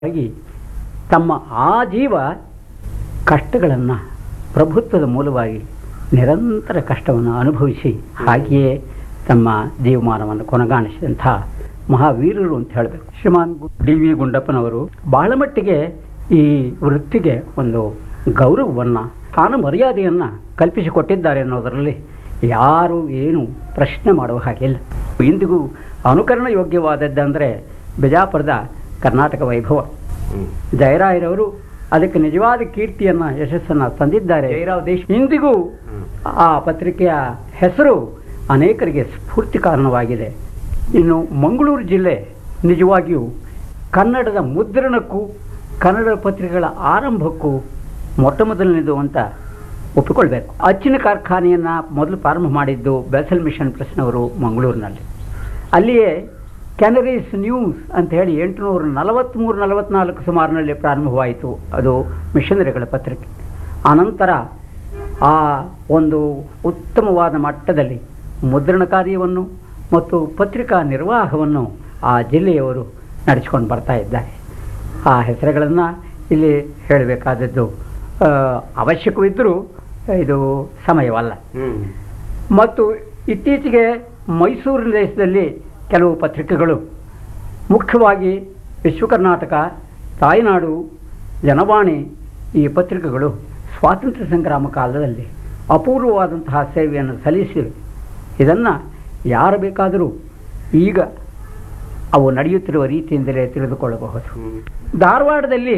ಹಾಗಾಗಿ ತಮ್ಮ ಆಜೀವ ಕಷ್ಟಗಳನ್ನು ಪ್ರಭುತ್ವದ ಮೂಲವಾಗಿ ನಿರಂತರ ಕಷ್ಟವನ್ನು ಅನುಭವಿಸಿ ಹಾಗೆಯೇ ತಮ್ಮ ಜೀವಮಾನವನ್ನು ಕೊನೆಗಾಣಿಸಿದಂಥ ಮಹಾವೀರರು ಅಂತ ಹೇಳಬೇಕು ಶ್ರೀಮಾನ್ ಡಿ ವಿ ಗುಂಡಪ್ಪನವರು ಬಹಳ ಮಟ್ಟಿಗೆ ಈ ವೃತ್ತಿಗೆ ಒಂದು ಗೌರವವನ್ನು ಸ್ಥಾನ ಮರ್ಯಾದೆಯನ್ನು ಕಲ್ಪಿಸಿಕೊಟ್ಟಿದ್ದಾರೆ ಅನ್ನೋದರಲ್ಲಿ ಯಾರು ಏನು ಪ್ರಶ್ನೆ ಮಾಡುವ ಹಾಗಿಲ್ಲ ಇಂದಿಗೂ ಅನುಕರಣ ಯೋಗ್ಯವಾದದ್ದಂದರೆ ಬಿಜಾಪುರದ ಕರ್ನಾಟಕ ವೈಭವ ಜಯರಾಯರವರು ಅದಕ್ಕೆ ನಿಜವಾದ ಕೀರ್ತಿಯನ್ನು ಯಶಸ್ಸನ್ನು ತಂದಿದ್ದಾರೆ ಜಯರಾವ್ ದೇಶ್ ಇಂದಿಗೂ ಆ ಪತ್ರಿಕೆಯ ಹೆಸರು ಅನೇಕರಿಗೆ ಸ್ಫೂರ್ತಿ ಕಾರಣವಾಗಿದೆ ಇನ್ನು ಮಂಗಳೂರು ಜಿಲ್ಲೆ ನಿಜವಾಗಿಯೂ ಕನ್ನಡದ ಮುದ್ರಣಕ್ಕೂ ಕನ್ನಡ ಪತ್ರಿಕೆಗಳ ಆರಂಭಕ್ಕೂ ಮೊಟ್ಟ ಮೊದಲನೇದು ಅಂತ ಒಪ್ಪಿಕೊಳ್ಬೇಕು ಅಚ್ಚಿನ ಕಾರ್ಖಾನೆಯನ್ನು ಮೊದಲು ಪ್ರಾರಂಭ ಮಾಡಿದ್ದು ಬೆಸಲ್ ಮಿಷನ್ ಪ್ರೆಸ್ನವರು ಮಂಗಳೂರಿನಲ್ಲಿ ಅಲ್ಲಿಯೇ ಕ್ಯಾನರೀಸ್ ನ್ಯೂಸ್ ಅಂತ ಹೇಳಿ ಎಂಟುನೂರ ನಲವತ್ತ್ಮೂರು ನಲವತ್ತ್ನಾಲ್ಕು ಸುಮಾರಿನಲ್ಲಿ ಪ್ರಾರಂಭವಾಯಿತು ಅದು ಮಿಷನರಿಗಳ ಪತ್ರಿಕೆ ಆನಂತರ ಆ ಒಂದು ಉತ್ತಮವಾದ ಮಟ್ಟದಲ್ಲಿ ಮುದ್ರಣ ಕಾರ್ಯವನ್ನು ಮತ್ತು ಪತ್ರಿಕಾ ನಿರ್ವಾಹವನ್ನು ಆ ಜಿಲ್ಲೆಯವರು ನಡೆಸಿಕೊಂಡು ಬರ್ತಾ ಇದ್ದಾರೆ ಆ ಹೆಸರುಗಳನ್ನು ಇಲ್ಲಿ ಹೇಳಬೇಕಾದದ್ದು ಆ, ಅವಶ್ಯಕವಿದ್ದರೂ ಇದು ಸಮಯವಲ್ಲ ಮತ್ತು ಇತ್ತೀಚೆಗೆ ಮೈಸೂರು ದೇಶದಲ್ಲಿ ಕೆಲವು ಪತ್ರಿಕೆಗಳು ಮುಖ್ಯವಾಗಿ ವಿಶ್ವ ಕರ್ನಾಟಕ ತಾಯ್ನಾಡು ಜನವಾಣಿ ಈ ಪತ್ರಿಕೆಗಳು ಸ್ವಾತಂತ್ರ್ಯ ಸಂಗ್ರಾಮ ಕಾಲದಲ್ಲಿ ಅಪೂರ್ವವಾದಂತಹ ಸೇವೆಯನ್ನು ಸಲ್ಲಿಸಿವೆ ಇದನ್ನು ಯಾರು ಬೇಕಾದರೂ ಈಗ ಅವು ನಡೆಯುತ್ತಿರುವ ರೀತಿಯಿಂದಲೇ ತಿಳಿದುಕೊಳ್ಳಬಹುದು ಧಾರವಾಡದಲ್ಲಿ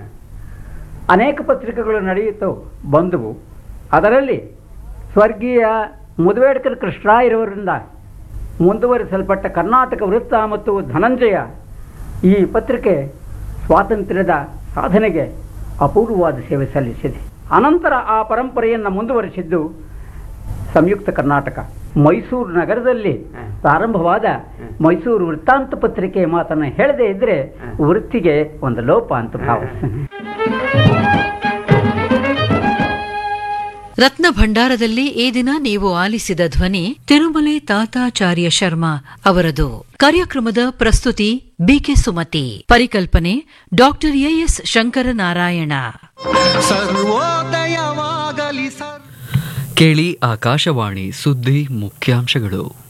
ಅನೇಕ ಪತ್ರಿಕೆಗಳು ನಡೆಯುತ್ತೋ ಬಂದವು ಅದರಲ್ಲಿ ಸ್ವರ್ಗೀಯ ಮುದವೇಡ್ಕರ್ ಕೃಷ್ಣರಾಯರವರಿಂದ ಮುಂದುವರಿಸಲ್ಪಟ್ಟ ಕರ್ನಾಟಕ ವೃತ್ತ ಮತ್ತು ಧನಂಜಯ ಈ ಪತ್ರಿಕೆ ಸ್ವಾತಂತ್ರ್ಯದ ಸಾಧನೆಗೆ ಅಪೂರ್ವವಾದ ಸೇವೆ ಸಲ್ಲಿಸಿದೆ ಅನಂತರ ಆ ಪರಂಪರೆಯನ್ನು ಮುಂದುವರಿಸಿದ್ದು ಸಂಯುಕ್ತ ಕರ್ನಾಟಕ ಮೈಸೂರು ನಗರದಲ್ಲಿ ಪ್ರಾರಂಭವಾದ ಮೈಸೂರು ವೃತ್ತಾಂತ ಪತ್ರಿಕೆ ಮಾತನ್ನು ಹೇಳದೇ ಇದ್ರೆ ವೃತ್ತಿಗೆ ಒಂದು ಲೋಪ ಅಂತ ಭಾವಿಸ್ತೇನೆ ರತ್ನ ಭಂಡಾರದಲ್ಲಿ ಈ ದಿನ ನೀವು ಆಲಿಸಿದ ಧ್ವನಿ ತಿರುಮಲೆ ತಾತಾಚಾರ್ಯ ಶರ್ಮಾ ಅವರದು ಕಾರ್ಯಕ್ರಮದ ಪ್ರಸ್ತುತಿ ಬಿಕೆ ಸುಮತಿ ಪರಿಕಲ್ಪನೆ ಡಾಕ್ಟರ್ ಎಎಸ್ ಶಂಕರನಾರಾಯಣ ಸರ್ವೋದಯವಾಗಲಿ ಸರ್ ಕೇಳಿ ಆಕಾಶವಾಣಿ ಸುದ್ದಿ ಮುಖ್ಯಾಂಶಗಳು